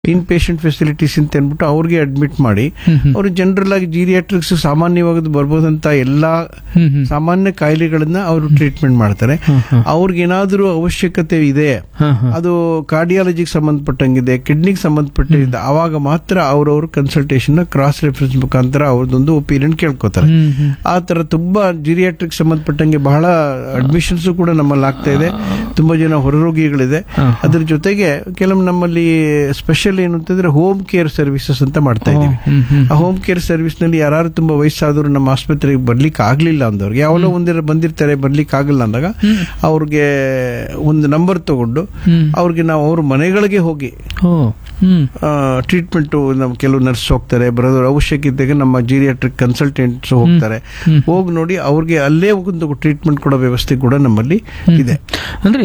ಇನ್ patient facilities ಅಂತ ಅಂದ್ಬಿಟ್ಟು ಅವ್ರಿಗೆ ಅಡ್ಮಿಟ್ ಮಾಡಿ ಹ್ಮ್ ಹ್ಮ್. ಅವರು ಜನರಲ್ ಆಗಿ ಜೀರಿಯಾಟ್ರಿಕ್ಸ್ ಸಾಮಾನ್ಯವಾಗಿ ಬರ್ಬೋದಂತ ಎಲ್ಲಾ ಹ್ಮ್ ಹ್ಮ್. ಸಾಮಾನ್ಯ ಕಾಯಿಲೆಗಳನ್ನ ಅವರು ಟ್ರೀಟ್ಮೆಂಟ್ ಮಾಡ್ತಾರೆ ಹಾ, ಹಾ. ಅವ್ರಿಗೇನಾದ್ರೂ ಅವಶ್ಯಕತೆ ಇದೆ ಹಾ, ಹಾ. ಅದು ಕಾರ್ಡಿಯಾಲಜಿಗೆ ಸಂಬಂಧಪಟ್ಟಂಗಿದೆ ಕಿಡ್ನಿಗೆ ಸಂಬಂಧಪಟ್ಟಿದೆ ಅವಾಗ ಮಾತ್ರ ಅವ್ರವ್ರ ಕನ್ಸಲ್ಟೇಷನ್ ಕ್ರಾಸ್ ರೆಫರೆನ್ಸ್ ಮುಖಾಂತರ ಅವ್ರದ್ದೊಂದು ಒಪಿನಿಯನ್ ಕೇಳ್ಕೊತಾರೆ ಹ್ಮ್ ಹ್ಮ್. ಆ ತರ ತುಂಬಾ ಜಿರಿಯಾಟ್ರಿಕ್ ಸಂಬಂಧಪಟ್ಟಂಗೆ ಬಹಳ ಅಡ್ಮಿಷನ್ಸ್ ಕೂಡ ನಮ್ಮಲ್ಲಿ ಆಗ್ತಾ ಇದೆ ತುಂಬಾ ಜನ ಹೊರರೋಗಿಗಳಿದೆ ಹಾ, ಹಾ. ಅದ್ರ ಜೊತೆಗೆ ಕೆಲವು ನಮ್ಮಲ್ಲಿ ಸ್ಪೆಷಲ್ ಏನು ಅಂತಂದ್ರೆ ಹೋಮ್ ಕೇರ್ ಸರ್ವಿಸಸ್ ಅಂತ ಮಾಡ್ತಾ ಇದೀವಿ ಹ್ಮ್ ಹ್ಮ್. ಆ ಹೋಮ್ ಕೇರ್ ಸರ್ವಿಸ್ ನಲ್ಲಿ ಯಾರು ತುಂಬಾ ವಯಸ್ಸಾದವರು ನಮ್ಮ ಆಸ್ಪತ್ರೆಗೆ ಬರ್ಲಿಕ್ಕೆ ಆಗ್ಲಿಲ್ಲ ಅಂದವ್ರಿಗೆ ಯಾವಲೋ ಒಂದಿರ ಬಂದಿರ್ತಾರೆ ಬರ್ಲಿಕ್ಕೆ ಆಗಲ್ಲ ಅಂದಾಗ ಅವ್ರಿಗೆ ಒಂದು ನಂಬರ್ ತಗೊಂಡು ಹ್ಮ್. ಅವ್ರಿಗೆ ನಾವು ಅವ್ರ ಮನೆಗಳಿಗೆ ಹೋಗಿ ಓ ಹ್ಮ್ ಟ್ರೀಟ್ಮೆಂಟ್ ನಮ್ಮ ಕೆಲವು ನರ್ಸ್ ಹೋಗ್ತಾರೆ ಬರೋದ್ರ ಅವಶ್ಯಕತೆಗೆ ನಮ್ಮ ಜೀರಿಯಾಟ್ರಿಕ್ ಕನ್ಸಲ್ಟೆಂಟ್ಸ್ ಹೋಗ್ತಾರೆ ಹ್ಮ್. ಹೋಗಿ ನೋಡಿ ಅವ್ರಿಗೆ ಅಲ್ಲೇ ಒಂದು ಟ್ರೀಟ್ಮೆಂಟ್ ಕೊಡೋ ವ್ಯವಸ್ಥೆ ಕೂಡ ನಮ್ಮಲ್ಲಿ ಇದೆ ಅಂದ್ರೆ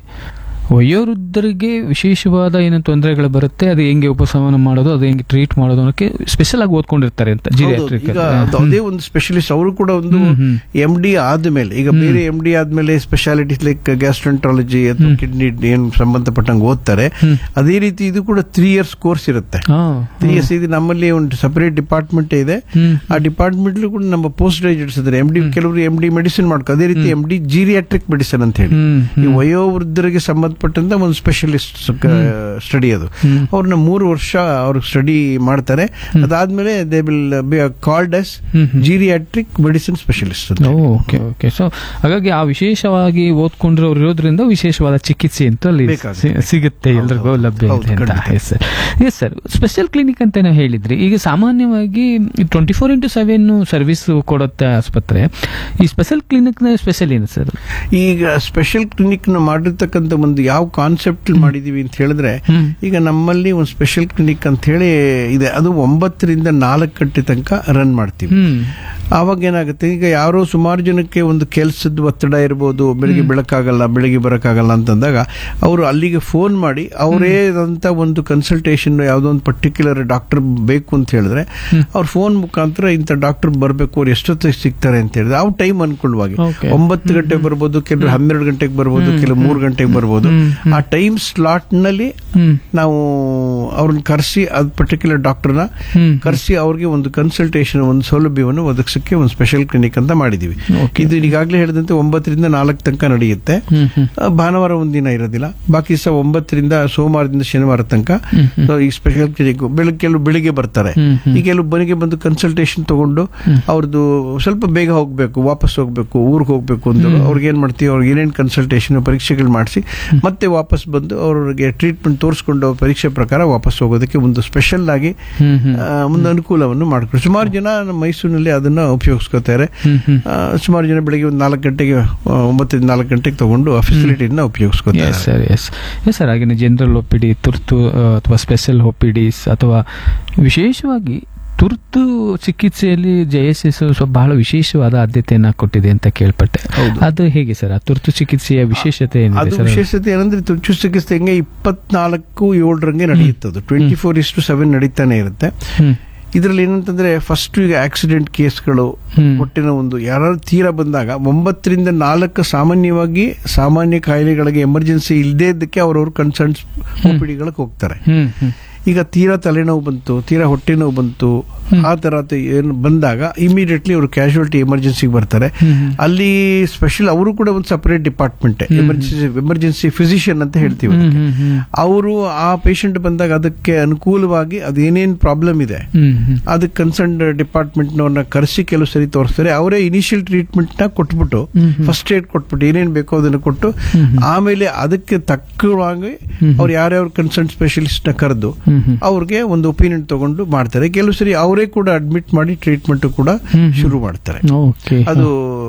ವಯೋವೃದ್ಧರಿಗೆ ವಿಶೇಷವಾದ ಏನು ತೊಂದರೆಗಳು ಬರುತ್ತೆ ಅದು ಹೆಂಗೆ ಉಪಶಮನ ಮಾಡೋದು ಅದು ಹೆಂಗೆ ಟ್ರೀಟ್ ಮಾಡೋದು ಅನ್ನೋಕೆ ಸ್ಪೆಷಲ್ ಆಗಿ ಓದ್ಕೊಂಡಿರ್ತಾರೆ ಅಂತ ಹೌದು, ಜಿರಿಯಾಟ್ರಿಕ್ ಈಗ ಅದು ಅದೇ ಒಂದು ಸ್ಪೆಷಲಿಸ್ಟ್ ಅವರು ಕೂಡ ಒಂದು ಹ್ಮ್, ಹ್ಮ್. ಎಂ ಡಿ ಆದ್ಮೇಲೆ ಈಗ ಬೇರೆ ಎಂ ಡಿ ಆದ್ಮೇಲೆ ಸ್ಪೆಷಾಲಿಟೀಸ್ ಲೈಕ್ ಗ್ಯಾಸ್ಟ್ರೆಂಟಾಲಜಿ ಅಥವಾ ಕಿಡ್ನಿ ಏನ್ ಸಂಬಂಧಪಟ್ಟಂಗೆ ಓದ್ತಾರೆ ಹ್ಮ್. ಅದೇ ರೀತಿ ಇದು ಕೂಡ ತ್ರೀ ಇಯರ್ಸ್ ಕೋರ್ಸ್ ಇರುತ್ತೆ ತ್ರೀ ಇಯರ್ಸ್ ಇದು ನಮ್ಮಲ್ಲಿ ಒಂದು ಸಪರೇಟ್ ಡಿಪಾರ್ಟ್ಮೆಂಟ್ ಇದೆ ಹ್ಮ್. ಆ ಡಿಪಾರ್ಟ್ಮೆಂಟ್ ಕೂಡ ನಮ್ಮ ಪೋಸ್ಟ್ ಗ್ರಾಜುಯೇಟ್ಸ್ ಇದ್ದಾರೆ ಎಂ ಡಿ ಕೆಲವರು ಎಂ ಡಿ ಮೆಡಿಸಿನ್ ಮಾಡ್ಕೊ ಅದೇ ರೀತಿ ಎಂ ಡಿ ಜೀರಿಯಾಟ್ರಿಕ್ ಮೆಡಿಸಿನ್ ಅಂತ ಹೇಳಿ ಹ್ಮ್, ಈ ಹ್ಮ್. ವಯೋವೃದ್ಧರಿಗೆ ಸಂಬಂಧಪಟ್ಟಂತ ಒಂದು ಸ್ಪೆಷಲಿಸ್ಟ್ ಸ್ಟಡಿ ಅದು ಹ್ಮ್. ಅವ್ರನ್ನ ಮೂರು ವರ್ಷ ಅವ್ರು ಸ್ಟಡಿ ಮಾಡ್ತಾರೆ ಅದಾದ್ಮೇಲೆ they will be called as hmm, hmm. Geriatric medicine specialist ಅಂತ ಓಕೆ ಓಕೆ ಸೊ ಹಾಗಾಗಿ ಆ ವಿಶೇಷವಾಗಿ ಓದ್ಕೊಂಡಿರೋರು ಇರೋದ್ರಿಂದ ವಿಶೇಷವಾದ ಚಿಕಿತ್ಸೆ ಅಂತ ಅಲ್ಲಿ ಬೇಕಾಗುತ್ತೆ. ಸಿ- ಸಿಗುತ್ತೆ ಹೌದು, ಎಲ್ರಿಗೂ ಹೌದು. ಲಭ್ಯ ಹೌದು, ಇದೆ ಅಂತ ಖಂಡಿತ. Yes sir yes sir special clinic ಅಂತ ನಾವು ಹೇಳಿದ್ರಿ ಈಗ ಸಾಮಾನ್ಯವಾಗಿ twenty four into seven service ಕೊಡುತ್ತೆ ಆಸ್ಪತ್ರೆ ಈ ಸ್ಪೆಷಲ್ ಕ್ಲಿನಿಕ್ ನ ಸ್ಪೆಷಲ್ ಏನು ಸರ್ ಈಗ ಸ್ಪೆಷಲ್ ಕ್ಲಿನಿಕ್ ನ ಮಾಡಿರ್ತಕ್ಕಂಥ ಒಂದು ಯಾವ ಕಾನ್ಸೆಪ್ಟ್ ಮಾಡಿದೀವಿ ಅಂತ ಹೇಳಿದ್ರೆ ಹ್ಮ್. ಈಗ ನಮ್ಮಲ್ಲಿ ಒಂದು ಸ್ಪೆಷಲ್ ಕ್ಲಿನಿಕ್ ಅಂತ ಹೇಳಿ ಇದೆ ಅದು ಒಂಬತ್ತರಿಂದ ನಾಲ್ಕು ಗಂಟೆ ತನಕ ರನ್ ಮಾಡ್ತೀವಿ ಹ್ಮ್ ಆವಾಗ ಏನಾಗುತ್ತೆ ಈಗ ಯಾರೋ ಸುಮಾರು ಜನಕ್ಕೆ ಒಂದು ಕೆಲಸದ ಒತ್ತಡ ಇರ್ಬೋದು ಬೆಳಿಗ್ಗೆ ಬೆಳಕಾಗಲ್ಲ ಬೆಳಿಗ್ಗೆ ಬರೋಕ್ಕಾಗಲ್ಲ ಅಂತಂದಾಗ ಅವರು ಅಲ್ಲಿಗೆ ಫೋನ್ ಮಾಡಿ ಅವರೇ ಅಂತ ಒಂದು ಕನ್ಸಲ್ಟೇಷನ್ ಯಾವುದೋ ಒಂದು ಪರ್ಟಿಕ್ಯುಲರ್ ಡಾಕ್ಟರ್ ಬೇಕು ಅಂತ ಹೇಳಿದ್ರೆ ಅವ್ರ ಫೋನ್ ಮುಖಾಂತರ ಇಂಥ ಡಾಕ್ಟರ್ ಬರಬೇಕು ಅವ್ರು ಎಷ್ಟೊತ್ತಿಗೆ ಸಿಗ್ತಾರೆ ಅಂತ ಹೇಳಿದ್ರೆ ಅವ್ರ ಟೈಮ್ ಅನುಕೂಲವಾಗಿ Okay. ಒಂಬತ್ತು ಗಂಟೆಗೆ ಬರ್ಬೋದು ಕೆಲವರು ಹನ್ನೆರಡು ಗಂಟೆಗೆ ಬರ್ಬೋದು ಕೆಲವು ಮೂರು ಗಂಟೆಗೆ ಬರ್ಬೋದು ಆ ಟೈಮ್ ಸ್ಲಾಟ್ ನಲ್ಲಿ ಹ್ಮ್ ನಾವು ಅವ್ರನ್ನ ಕರೆಸಿ ಅದ್ ಪರ್ಟಿಕ್ಯುಲರ್ ಡಾಕ್ಟರ್ನ ಹ್ಮ್. ಕರೆಸಿ ಅವ್ರಿಗೆ ಒಂದು ಕನ್ಸಲ್ಟೇಷನ್ ಒಂದು ಸೌಲಭ್ಯವನ್ನು ಒದಗಿಸಕ್ಕೆ ಒಂದು ಸ್ಪೆಷಲ್ ಕ್ಲಿನಿಕ್ ಅಂತ ಮಾಡಿದೀವಿ Okay. ಇದು ಈಗಾಗಲೇ ಹೇಳಿದಂತೆ ಒಂಬತ್ತರಿಂದ ನಾಲ್ಕು ತನಕ ನಡೆಯುತ್ತೆ ಹ್ಮ್ ಹ್ಮ್ ಆ, ಭಾನುವಾರ ಒಂದಿನ ಇರೋದಿಲ್ಲ ಬಾಕಿ ಸಹ ಒಂಬತ್ತರಿಂದ ಸೋಮವಾರದಿಂದ ಶನಿವಾರ ತನಕ ಹ್ಮ್ ಹ್ಮ್. So, ಈ ಸ್ಪೆಷಲ್ ಕ್ಲಿನಿಕ್ ಬೆಳಗ್ಗೆ ಕೆಲವು ಬೆಳಿಗ್ಗೆ ಬರ್ತಾರೆ ಹ್ಮ್ ಹ್ಮ್. ಈ ಕೆಲವು ಬೆಳಿಗ್ಗೆ ಬಂದು ಕನ್ಸಲ್ಟೇಷನ್ ತಗೊಂಡು ಅವ್ರದ್ದು ಸ್ವಲ್ಪ ಬೇಗ ಹೋಗ್ಬೇಕು ವಾಪಸ್ ಹೋಗ್ಬೇಕು ಊರಿಗೆ ಹೋಗ್ಬೇಕು ಅಂದ್ರು ಅವ್ರಿಗೆ ಏನ್ ಮಾಡ್ತೀವಿ ಅವ್ರಿಗೆ ಏನೇನು ಕನ್ಸಲ್ಟೇಷನ್ ಪರೀಕ್ಷೆಗಳು ಮಾಡಿಸಿ ಮತ್ತೆ ವಾಪಸ್ ಬಂದು ಅವ್ರಿಗೆ ಟ್ರೀಟ್ಮೆಂಟ್ ತೋರಿಸ್ಕೊಂಡು ಅವ್ರ ಪರೀಕ್ಷೆ ಪ್ರಕಾರ ವಾಪಸ್ ಹೋಗೋದಕ್ಕೆ ಒಂದು ಸ್ಪೆಷಲ್ ಆಗಿ ಹ್ಮ್ ಹ್ಮ್ ಆ, ಒಂದು ಅನುಕೂಲವನ್ನು ಮಾಡ್ಕೊಂಡು ಸುಮಾರು ಜನ ನಮ್ಮ ಮೈಸೂರಿನಲ್ಲಿ ಅದನ್ನ ಉಪಯೋಗಿಸ್ಕೋತಾರೆ ಹ್ಮ್ ಹ್ಮ್ ಆ, ಸುಮಾರು ಜನ ಬೆಳಿಗ್ಗೆ ಒಂದು ನಾಲ್ಕು ಗಂಟೆಗೆ ಆ, ಒಂಬತ್ತರಿಂದ ನಾಲ್ಕು ಗಂಟೆಗೆ ತಗೊಂಡು ಆ ಫೆಸಿಲಿಟಿನ ಉಪಯೋಗಿಸ್ಕೋತಾರೆ yes sir yes yes sir ಹಾಗೆ ಜನರಲ್ ಒ ಪಿ ಡಿ ತುರ್ತು ಆ, ಅಥವಾ ಸ್ಪೆಷಲ್ ಒ ಪಿ ಡಿಸ್ ಅಥವಾ ವಿಶೇಷವಾಗಿ ತುರ್ತು ಚಿಕಿತ್ಸೆಯಲ್ಲಿ ಜೆ ಎಸ್ ಎಸ್ ಬಹಳ ವಿಶೇಷವಾದ ಆದ್ಯತೆಯನ್ನ ಕೊಟ್ಟಿದೆ ಅಂತ ಕೇಳ್ಪಟ್ಟೆ ಹೌದು. ಅದು ಹೇಗೆ ಸರ್ ಆ ತುರ್ತು ಚಿಕಿತ್ಸೆಯ ವಿಶೇಷತೆ ಏನಿದೆ ಅದು ಸರ್ ವಿಶೇಷತೆ ಏನಂದ್ರೆ ತುರ್ತು ಚಿಕಿತ್ಸೆ ಹೆಂಗೆ ಇಪ್ಪತ್ನಾಲ್ಕು ಏಳರಂಗೆ ನಡೆಯುತ್ತೆ ಅದು ಟ್ವೆಂಟಿ ಫೋರ್ ಇಷ್ಟು ಸೆವೆನ್ ನಡೀತಾನೆ ಇರುತ್ತೆ ಹ್ಮ್ ಇದರಲ್ಲಿ ಏನಂತಂದ್ರೆ ಫಸ್ಟ್ ಈಗ ಆಕ್ಸಿಡೆಂಟ್ ಕೇಸ್ಗಳು ಹ್ಮ್. ಹೊಟ್ಟಿನ ಒಂದು ಯಾರು ತೀರಾ ಬಂದಾಗ ಒಂಬತ್ತರಿಂದ ನಾಲ್ಕು ಸಾಮಾನ್ಯವಾಗಿ ಸಾಮಾನ್ಯ ಕಾಯಿಲೆಗಳಿಗೆ ಎಮರ್ಜೆನ್ಸಿ ಇಲ್ಲದೇ ಇದ್ದಕ್ಕೆ ಅವರವ್ರ ಕನ್ಸರ್ನ್ಸ್ ಒಪಿಡಿಗಳಿಗೆ ಹೋಗ್ತಾರೆ ಹ್ಮ್ ಹ್ಮ್ ಈಗ ತೀರಾ ತಲೆನೋವು ಬಂತು ತೀರಾ ಹೊಟ್ಟೆ ನೋವು ಬಂತು ಆ ತರ ಏನು ಬಂದಾಗ ಇಮಿಡಿಯೇಟ್ಲಿ ಅವರು ಕ್ಯಾಶುಯಾಲಿಟಿ ಎಮರ್ಜೆನ್ಸಿಗೆ ಬರ್ತಾರೆ ಹ್ಮ್. ಅಲ್ಲಿ ಸ್ಪೆಷಲ್ ಅವರು ಕೂಡ ಒಂದು separate department emergency emergency physician ಅಂತ ಹೇಳ್ತೀವಿ ಹ್ಮ್ ಅದಕ್ಕೆ. ಹ್ಮ್ ಹ್ಮ್ ಅವರು ಆ ಪೇಷಂಟ್ ಬಂದಾಗ ಅದಕ್ಕೆ ಅನುಕೂಲವಾಗಿ ಅದೇನೇನ್ ಪ್ರಾಬ್ಲಮ್ ಇದೆ ಹ್ಮ್ ಹ್ಮ್ ಅದಕ್ಕೆ ಕನ್ಸರ್ನ್ ಡಿಪಾರ್ಟ್ಮೆಂಟ್ನವ್ರನ್ನ ಕರೆಸಿ ಕೆಲವು ಸರಿ ತೋರಿಸ್ತಾರೆ ಅವರೇ ಇನಿಷಿಯಲ್ ಟ್ರೀಟ್ಮೆಂಟ್ ನ ಕೊಟ್ಬಿಟ್ಟು ಹ್ಮ್ ಹ್ಮ್. ಫಸ್ಟ್ ಏಡ್ ಕೊಟ್ಬಿಟ್ಟು ಏನೇನ್ ಬೇಕೋ ಅದನ್ನು ಕೊಟ್ಟು ಹ್ಮ್ ಹ್ಮ್. ಆಮೇಲೆ ಅದಕ್ಕೆ ತಕ್ಕವಾಗಿ ಹ್ಮ್. ಅವ್ರು ಯಾರ್ಯಾವ ಕನ್ಸರ್ನ್ ಸ್ಪೆಷಲಿಸ್ಟ್ ನ ಕರೆದು ಹ್ಮ್ ಹ್ಮ್. ಅವ್ರಿಗೆ ಒಂದು ಒಪಿನಿಯನ್ ತಗೊಂಡು ಮಾಡ್ತಾರೆ ಕೆಲವು ಸರಿ ಅವರೇ ಕೂಡ ಅಡ್ಮಿಟ್ ಮಾಡಿ ಟ್ರೀಟ್ಮೆಂಟ್ ಕೂಡ ಹ್ಮ್. ಶುರು ಮಾಡ್ತಾರೆ ಓಕೆ ಅದು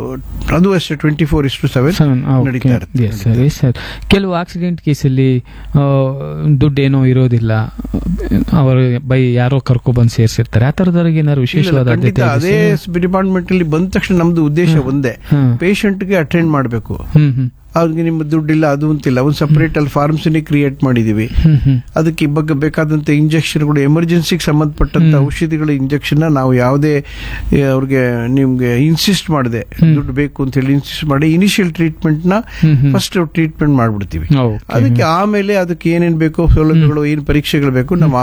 ಅದು ಅಷ್ಟೇ ಟ್ವೆಂಟಿ ಫೋರ್ ಇಷ್ಟು ಸೆವೆನ್ Seven, ah, okay. ನಡೀತಾ ಇರುತ್ತೆ Yes, sir, yes, sir. ಕೆಲವು ಆಕ್ಸಿಡೆಂಟ್ ಕೇಸಲ್ಲಿ ದುಡ್ಡು ಏನೋ ಇರೋದಿಲ್ಲ ಅವರು ಬೈ ಯಾರೋ ಕರ್ಕೊ ಬಂದು ಸೇರಿಸಿರ್ತಾರೆ ಆ ತರದವ್ರಿಗೆ ಏನಾದ್ರು ಇಲ್ಲ, ವಿಶೇಷವಾದ ಖಂಡಿತ ಆದ್ಯತೆ ಇದೆ ಅದೇ ಡಿಪಾರ್ಟ್ಮೆಂಟ್ ಅಲ್ಲಿ ಬಂದ ತಕ್ಷಣ ನಮ್ದು ಉದ್ದೇಶ ಒಂದೇ ಹ್ಮ್. ಪೇಷಂಟ್ ಗೆ ಅಟೆಂಡ್ ಮಾಡಬೇಕು ಹ್ಮ್ ಹ್ಮ್ ಅವ್ರಿಗೆ ನಿಮ್ಮ ದುಡ್ಡಿಲ್ಲ ಅದು ಅಂತಿಲ್ಲ ಒಂದು ಸಪರೇಟ್ ಅಲ್ಲಿ ಫಾರ್ಮಸಿನಿ ಕ್ರಿಯೇಟ್ ಮಾಡಿದೀವಿ ಹ್ಮ್ ಹ್ಮ್ ಅದಕ್ಕೆ ಬಗ್ಗೆ ಬೇಕಾದಂತ ಇಂಜೆಕ್ಷನ್ಗಳು ಎಮರ್ಜೆನ್ಸಿಗೆ ಸಂಬಂಧಪಟ್ಟಂತ ಹ್ಮ್. ಔಷಧಿಗಳ ಇಂಜೆಕ್ಷನ್ ನಾವು ಯಾವುದೇ ಏ, ಅವ್ರಿಗೆ ನಿಮ್ಗೆ ಇನ್ಸಿಸ್ಟ್ ಮಾಡಿದೆ ಹ್ಮ್. ದುಡ್ಡು ಬೇಕು ಅಂತ ಹೇಳಿ ಇನ್ಸಿಸ್ಟ್ ಮಾಡಿ ಇನಿಷಿಯಲ್ ಟ್ರೀಟ್ಮೆಂಟ್ ನ ಹ್ಮ್ ಹ್ಮ್. ಫಸ್ಟ್ ಟ್ರೀಟ್ಮೆಂಟ್ ಮಾಡ್ಬಿಡ್ತೀವಿ ಓಕೆ. ಅದಕ್ಕೆ ಆಮೇಲೆ ಅದಕ್ಕೆ ಏನೇನ್ ಬೇಕೋ ಸೌಲಭ್ಯಗಳು ಏನ್ ಪರೀಕ್ಷೆಗಳು ಬೇಕು ನಮ್ಮ